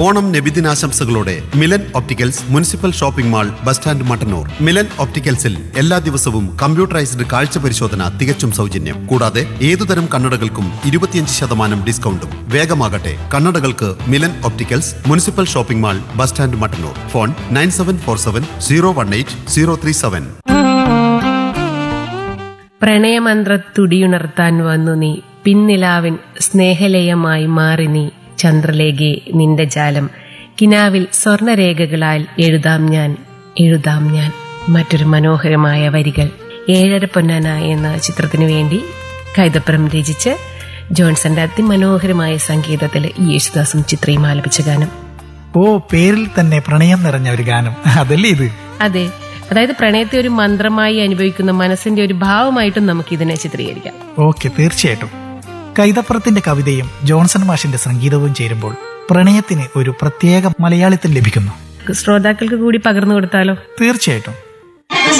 ഓണം നബിദിനാശംസകളോടെ Milan opticals municipal shopping mall bus stand Mattannur Milan ഒപ്റ്റിക്കൽസിൽ എല്ലാ ദിവസവും കമ്പ്യൂട്ടറൈസ്ഡ് കാഴ്ച പരിശോധന തികച്ചും സൗജന്യം കൂടാതെ ഏതുതരം കണ്ണടകൾക്കും ഇരുപത്തിയഞ്ച് ശതമാനം ഡിസ്കൗണ്ടും വേഗമാകട്ടെ കണ്ണടകൾക്ക് Milan opticals municipal shopping mall bus stand Mattannur phone nine seven four seven zero one eight zero three seven പ്രണയമന്ത്രത്തുടിയുണർത്താൻ വന്നു നീ പിന്നിലാവിൻ സ്നേഹലയമായി മാറി നീ ചന്ദ്രലേഖെ നിന്റെ ജാലം കിനാവിൽ സ്വർണരേഖകളാൽ എഴുതാം ഞാൻ എഴുതാം ഞാൻ മറ്റൊരു മനോഹരമായ വരികൾ ഏഴര പൊന്നാന എന്ന ചിത്രത്തിനു വേണ്ടി കൈതപ്പുറം രചിച്ച് ജോൺസന്റെ അതിമനോഹരമായ സംഗീതത്തിൽ യേശുദാസും ചിത്രയും ആലപിച്ച ഗാനം ഓ പേരിൽ തന്നെ പ്രണയം നിറഞ്ഞ ഒരു ഗാനം അതല്ലേ ഇത് അതെ അതായത് പ്രണയത്തെ ഒരു മന്ത്രമായി അനുഭവിക്കുന്ന മനസ്സിന്റെ ഒരു ഭാവമായിട്ടും നമുക്ക് ഇതിനെ ചിത്രീകരിക്കാം ഓക്കെ തീർച്ചയായിട്ടും കൈതപ്പുറത്തിന്റെ കവിതയും ജോൺസൺ മാഷിന്റെ സംഗീതവും ചേരുമ്പോൾ പ്രണയത്തിന് ഒരു പ്രത്യേക മലയാളിത്തം ലഭിക്കുന്നു ശ്രോതാക്കൾക്ക് കൂടി പകർന്നു കൊടുത്താലോ തീർച്ചയായിട്ടും